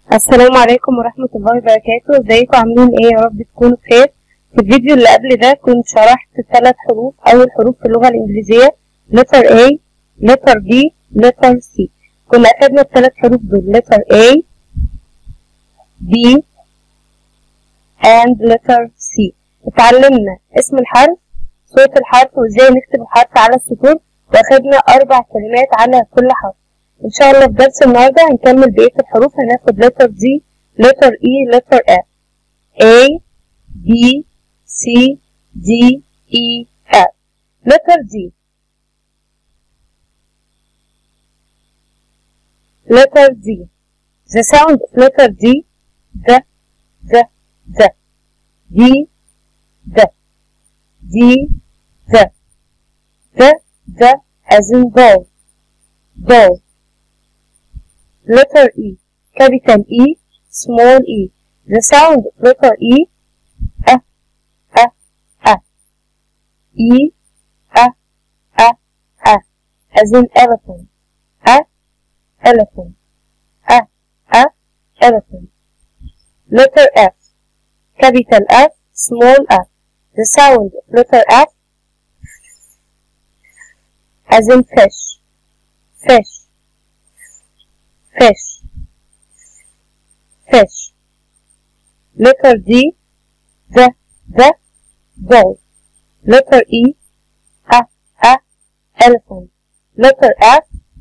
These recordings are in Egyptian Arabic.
السلام عليكم ورحمة الله وبركاته ازيكم عاملين ايه يا رب تكونوا بخير في الفيديو اللي قبل ده كنت شرحت ثلاث حروف أول حروف في اللغة الإنجليزية letter A letter B letter C كنا أخدنا الثلاث حروف دول letter A B and letter C اتعلمنا اسم الحرف صوت الحرف وازاي نكتب الحرف على السطور واخدنا أربع كلمات على كل حرف إن شاء الله في درس النهاردة هنكمل بقية الحروف هناخد letter D letter E letter F A B C D E F letter D letter D the sound of letter D the the the D the D the the the as in doll doll letter E capital E small e the sound of letter E a a a E a a a as in elephant a elephant a a elephant letter F capital F small f the sound of letter F as in fish fish fish fish letter D the the dog letter E a a elephant letter F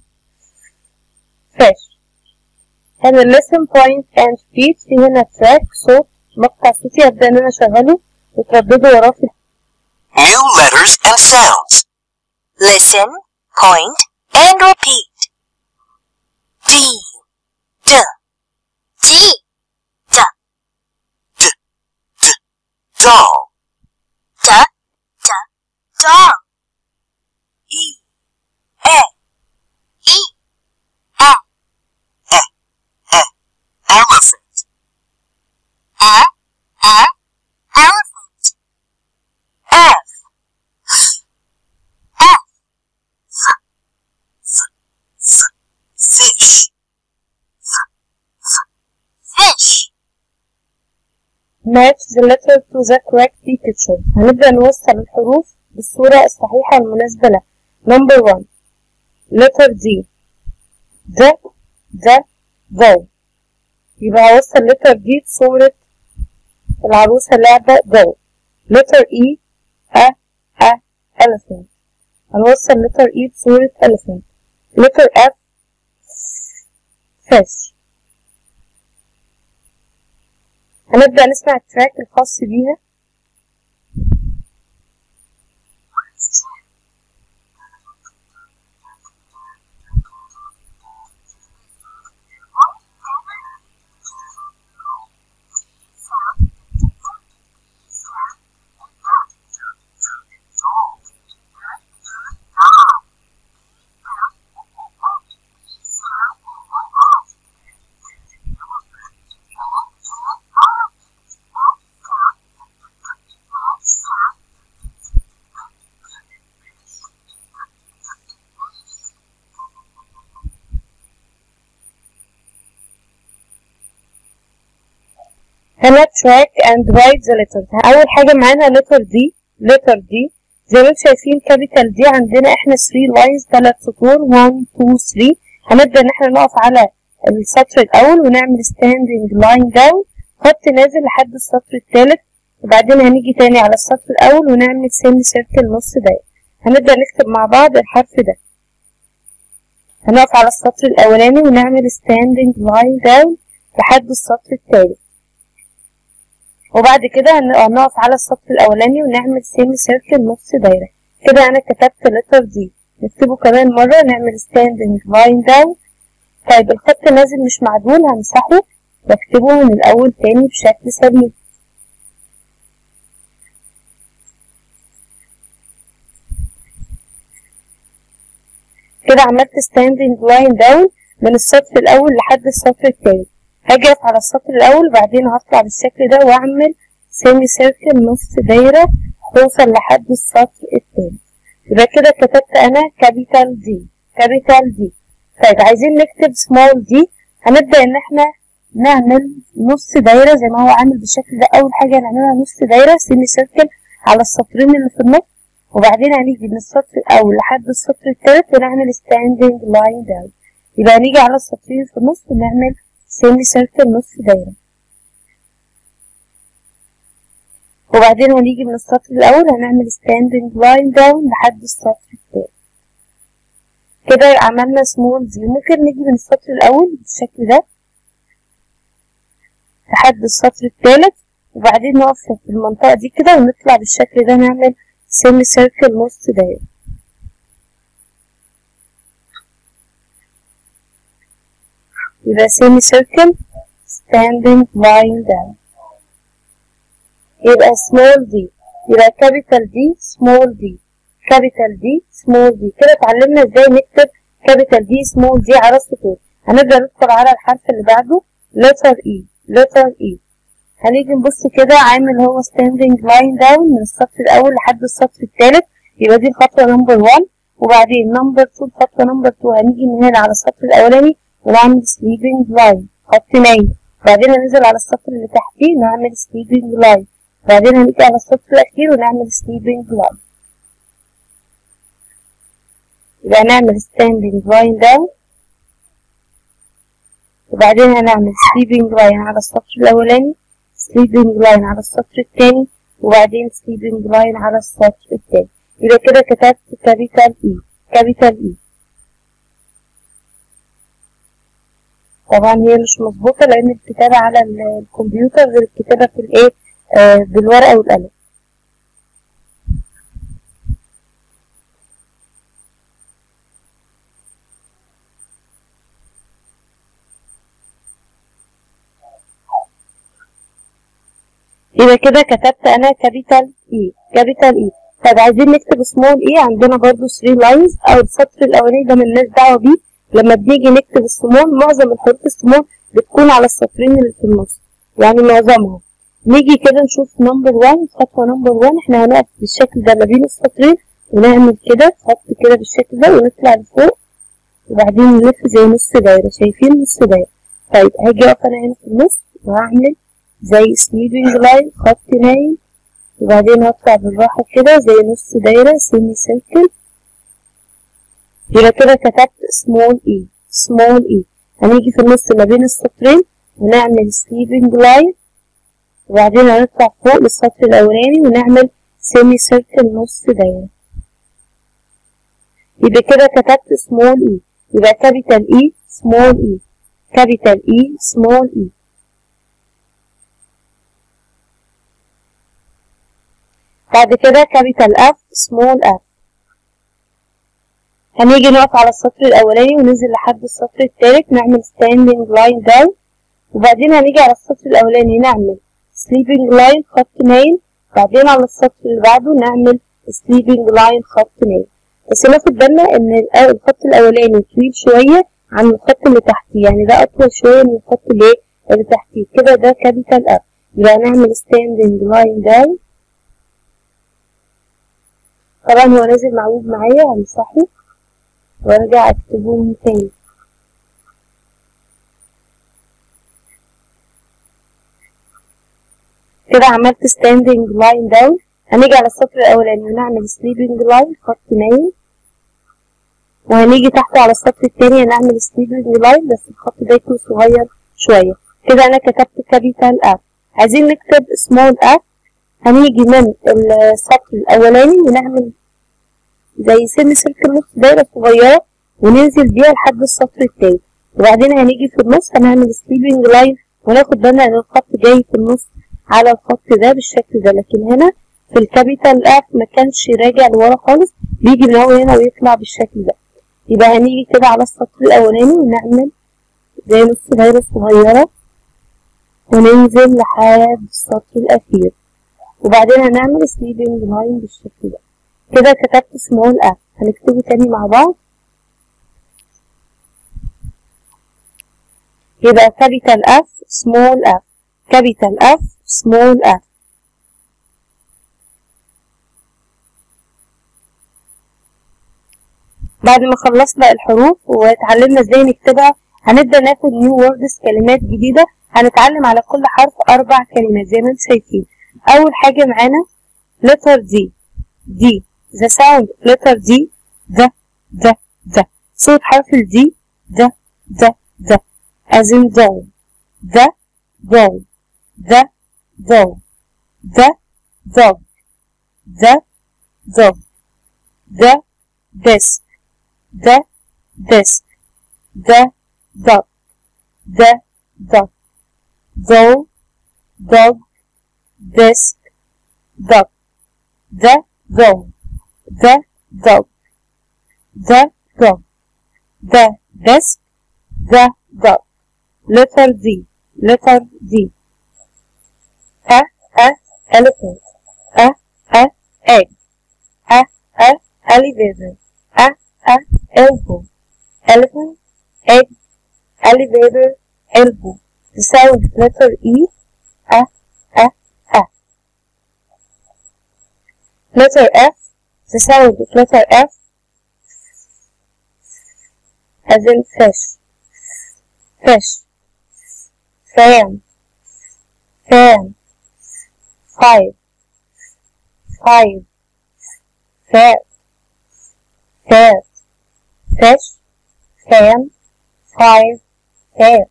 fish هنا listen point and speech في هنا track صوت مقطع صوتي أبدأ إن أنا أشغله وترددوا وراه في New letters and sounds. Listen, point, and repeat. D, D, D, D, D, D, doll. D, D, dog. E, E, E, E, elephant. E, E, elephant. F, F, Fish. fish. match the letter to the correct picture هنبدأ نوصل الحروف بالصورة الصحيحة المناسبة لها number one letter D the the go يبقى هوصل letter D بصورة العروسة لعبة go letter E a a elephant هنوصل letter E بصورة elephant letter F fish هنبدأ نسمع التراك الخاص بيها هنا track and write the letters أول حاجة معانا letter D letter D زي ما انتم شايفين capital D عندنا احنا 3 lines 3 سطور 1 2 3 هنبدأ ان احنا نقف على السطر الأول ونعمل standing line down خط نازل لحد السطر الثالث وبعدين هنيجي تاني على السطر الأول ونعمل semi circle نص دايرة هنبدأ نكتب مع بعض الحرف ده هنقف على السطر الأولاني ونعمل standing line down لحد السطر الثالث وبعد كده هن- هنقف على السطر الأولاني ونعمل سيمي سيركل نص دايرة كده أنا كتبت لتر دي نكتبه كمان مرة نعمل ستاندنج لاين داون طيب الخط نازل مش معدول همسحه واكتبه من الأول تاني بشكل سليم كده عملت ستاندنج لاين داون من السطر الأول لحد السطر التاني هاجي أقف على السطر الأول وبعدين هطلع بالشكل ده وأعمل سيمي سيركل نص دايرة توصل لحد السطر التاني يبقى كده كتبت أنا كابيتال دي كابيتال دي طيب عايزين نكتب سمول دي هنبدأ إن احنا نعمل نص دايرة زي ما هو عامل بالشكل ده أول حاجة هنعملها نص دايرة سيمي سيركل على السطرين اللي في النص وبعدين هنيجي من السطر الأول لحد السطر التالت ونعمل ستاندنج لاين داون يبقى هنيجي على السطرين في النص ونعمل سيمي سيركل نص دايرة وبعدين هنيجي من السطر الأول هنعمل ستاندنج لاين داون لحد السطر التالت كده عملنا سمول دي ممكن نيجي من السطر الأول بالشكل ده لحد السطر التالت وبعدين نقف في المنطقة دي كده ونطلع بالشكل ده نعمل سيمي سيركل نص دايرة يبقى سيمي سيركل standing lying down يبقى small d يبقى capital D small d capital D small d كده اتعلمنا ازاي نكتب capital D small d على السطور هنبدأ ندخل على الحرف اللي بعده letter E letter E هنيجي نبص كده عامل هو standing line down من السطر الأول لحد السطر الثالث يبقى دي الخطوة نمبر 1 وبعدين نمبر 2 الخطوة نمبر 2 هنيجي من هنا على السطر الأولاني ونعمل sleeping line خط نايم بعدين هننزل على السطر اللي تحتيه نعمل sleeping line بعدين هنيجي على السطر الأخير ونعمل sleeping line يبقى نعمل standing line down وبعدين هنعمل sleeping line على السطر الأولاني sleeping line على السطر الثاني وبعدين sleeping line على السطر الثاني يبقى كده كتبت capital E capital E طبعا هي مش مظبوطة لأن الكتابة على الكمبيوتر غير الكتابة في الإيه آه بالورقة والقلم يبقى كده كتبت انا كابيتال اي كابيتال اي طب عايزين نكتب سمول اي عندنا برضو 3 لاينز او السطر الاولاني ده ملناش دعوه بيه لما بنيجي نكتب السمول معظم الحروف السمول بتكون على السطرين اللي في النص يعني معظمها نيجي كده نشوف نمبر 1 خطوه نمبر 1 احنا هنقف بالشكل ده ما بين السطرين ونعمل كده خط كده بالشكل ده ونطلع لفوق وبعدين نلف زي نص دايره شايفين نص دايره طيب هاجي اقف انا هنا في النص وهعمل زي سليبنج لاين خط نايم وبعدين هطلع بالراحة كده زي نص دايرة سيمي سيركل يبقى كده كتبت سمول اي سمول اي هنيجي في النص ما بين السطرين ونعمل سليبنج لاين وبعدين هنطلع فوق للسطر الأولاني ونعمل سيمي سيركل نص دايرة يبقى كده كتبت سمول اي يبقى كابيتال اي سمول اي كابيتال اي سمول اي بعد كده كابيتال اف سمول اف هنيجي نقف على السطر الاولاني وننزل لحد السطر الثالث نعمل ستاندنج لاين داون وبعدين هنيجي على السطر الاولاني نعمل سليبنج لاين خط نايم بعدين على السطر اللي بعده نعمل سليبنج لاين خط نايم بس ناخد بالنا ان الخط الاولاني طويل شويه عن الخط اللي تحتيه يعني ده اطول شويه من الخط اللي اللي تحتيه كده ده كابيتال اف يبقى هنعمل ستاندنج لاين داون طبعا هو نازل معوج معايا همسحه وارجع اكتبه من تاني كده عملت ستاندنج لاين داون هنيجي على السطر الاولاني ونعمل سليبنج لاين خط نايم وهنيجي تحت على السطر التاني هنعمل سليبنج لاين بس الخط ده يكون صغير شوية كده انا كتبت كابيتال اف عايزين نكتب سمول اف هنيجي من السطر الاولاني ونعمل زي سن سلك نص دايرة صغيرة وننزل بيها لحد السطر التاني وبعدين هنيجي في النص هنعمل سليبنج لاين وناخد بالنا ان الخط جاي في النص على الخط ده بالشكل ده لكن هنا في الكابيتال اف ما كانش راجع لورا خالص بيجي من اول هنا ويطلع بالشكل ده يبقى هنيجي كده على السطر الاولاني ونعمل زي نص دايرة صغيرة وننزل لحد السطر الاخير وبعدين هنعمل سليبنج لاين بالشكل ده كده كتبت سمول اف هنكتبه تاني مع بعض يبقى كابيتال اف سمول اف كابيتال اف سمول اف بعد ما خلصنا الحروف واتعلمنا ازاي نكتبها هنبدأ ناخد نيو ووردز كلمات جديدة هنتعلم على كل حرف أربع كلمات زي ما انتم شايفين أول حاجة معانا letter D D the sound letter D ده ده ده صوت حرف ال D ده ده ده as in doll ده doll ده doll ده dog ده dog ده desk ده desk ده dog ده dog doll dog desk dog the dog the dog the dog the desk the dog letter D letter D a a elephant a a egg a a elevator a a elbow elephant egg elevator elbow the sound letter E a a a letter F the sound letter F as in fish fish fan fan five five fat fat fish fan five fat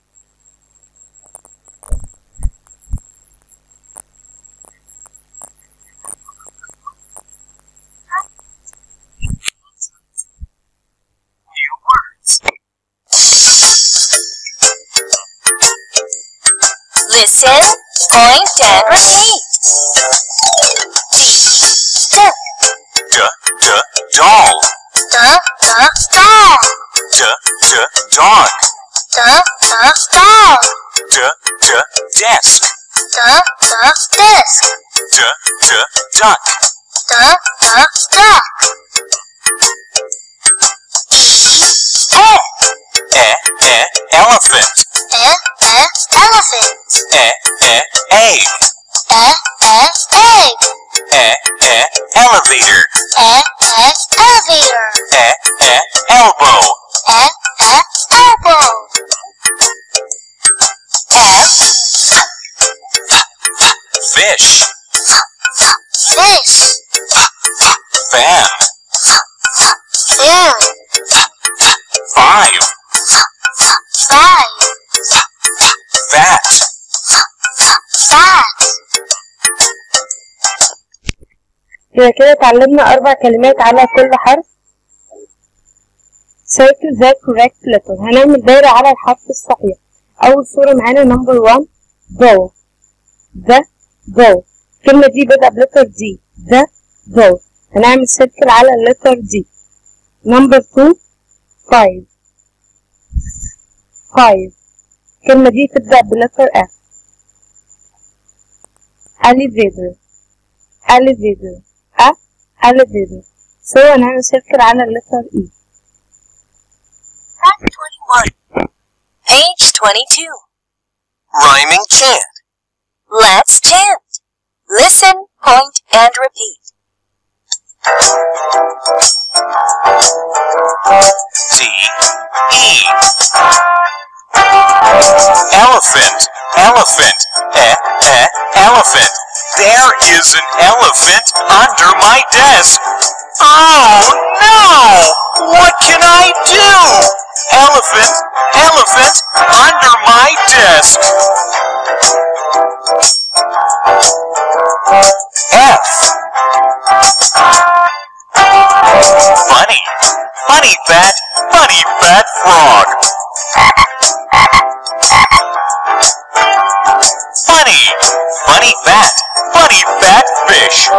New words. Listen, point, and repeat. D, D, d, doll. d, d, doll. D, d, dog. D, d, doll. D, d, desk. D, d, desk. D, d, duck. D, d, duck. E, E, e, elephant. e, e, elephant. E, e, egg. E, e, egg. E, e, elevator. E, e, elevator. E, e, elbow. E, e, elbow. F, Fish. fish. Fan. Fan, Five. five. Fat. Fat. يبقى كده اتعلمنا أربع كلمات على كل حرف circle the correct letter هنعمل دايرة على الحرف الصحيح أول صورة معانا number one doll ده doll الكلمة دي بدأ بلتر دي ده doll هنعمل circle على اللتر دي number two five five الكلمة دي تبدأ بلتر F elevator elevator a elevator so هنعمل circle على اللتر E Fact 21. Page 22. Rhyming chant. Let's chant. Listen, point, and repeat. D, E. Elephant. Elephant. E, e, elephant. There is an elephant under my desk. Oh no! What can I do? Elephant, elephant under my desk. F. Funny. Funny fat, funny fat frog. Funny. Funny fat, funny fat fish.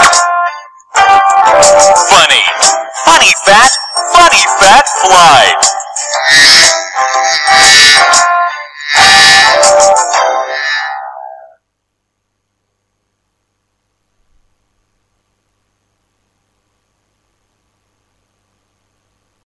Funny. Funny fat, funny fat fly.